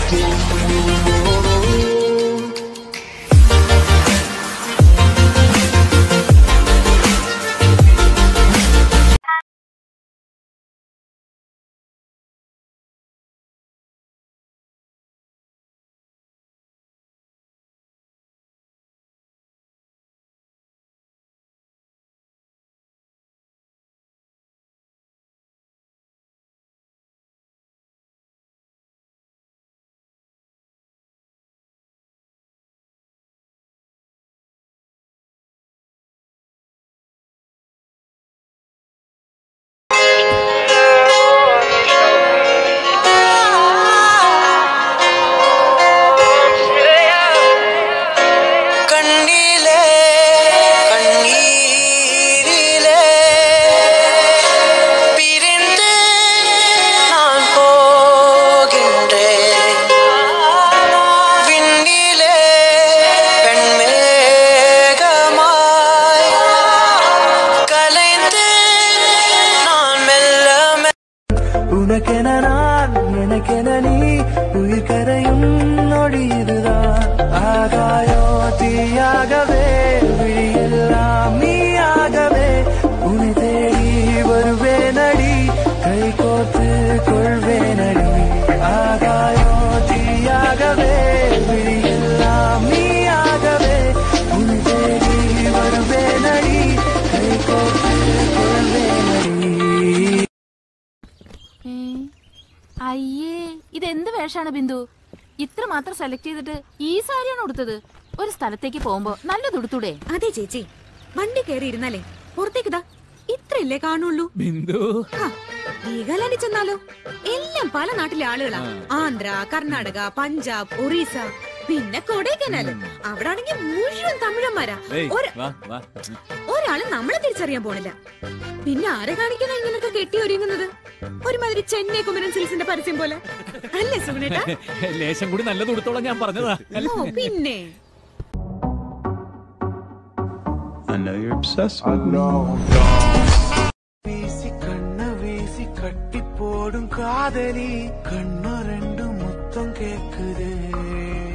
கண்ணிலே கண்ணீரிலே பிரிந்து நான் போகின்றேன் விண்ணிலே பெண்மேகமாய் கலைந்து நான் மெல்ல உனக்கென நான் எனக்கென நீ உயிர் கரையும் நொடி இதுதான் ஆகாயோ தீயாகவே விழியெல்லாம் நீயாகவே உன்னை தேடி வருவேனடி கை கோர்த்து கொள்வேனடி ஆகாயோ தீயாகவே விழியெல்லாம் நீயாகவே உன்னை தேடி வருவேனடி கை கோர்த்து கொள்വേനടി ഏ? അയ്യേ ഇതെന്ത് വേഷാണ് ബിന്ദു ഇത്ര മാത്രം സെലക്ട് ചെയ്തിട്ട് ഈ സാരിയാണ് ഉടുത്തത് ഒരു സ്ഥലത്തേക്ക് പോകുമ്പോ നല്ലത് ഉടുത്തൂടെ അതെ ചേച്ചി വണ്ടി കയറി ഇരുന്നാലേ പുറത്തേക്ക് ദാ ഇത്രയല്ലേ കാണുള്ളൂ ബിന്ദു ഹാ, വീഗാലാൻഡിൽ ചെന്നാലോ എല്ലാം പല നാട്ടിലെ ആളുകളാ ആന്ധ്ര കർണാടക പഞ്ചാബ് ഒറീസ പിന്നെ കൊടൈക്കനാല് അവിടെ ആണെങ്കിൽ മുഴുവൻ തമിഴന്മാരാ ഏയ്, ഒരു- വാ, വാ. ഒരാള് നമ്മളെ തിരിച്ചറിയാൻ പോണില്ല പിന്നെ ആരെ കാണിക്കാനാ ഇങ്ങനൊക്കെ കെട്ടി ഒരുങ്ങുന്നത് ഒരുമാതിരി ചെന്നൈ കുമരൻ സിൽസിന്റെ പരസ്യം പോലെ അല്ലേ സുഗുണേട്ടാ ലേശം കൂടി നല്ലത് ഉടുത്തോളാം ഞാൻ പറഞ്ഞതാ ഓ പിന്നെ I know you're obsessed with me. வீசி கண்ண வீசி கட்டி போடும் காதலி கண்ணு ரெண்டு முத்தம் கேக்குதே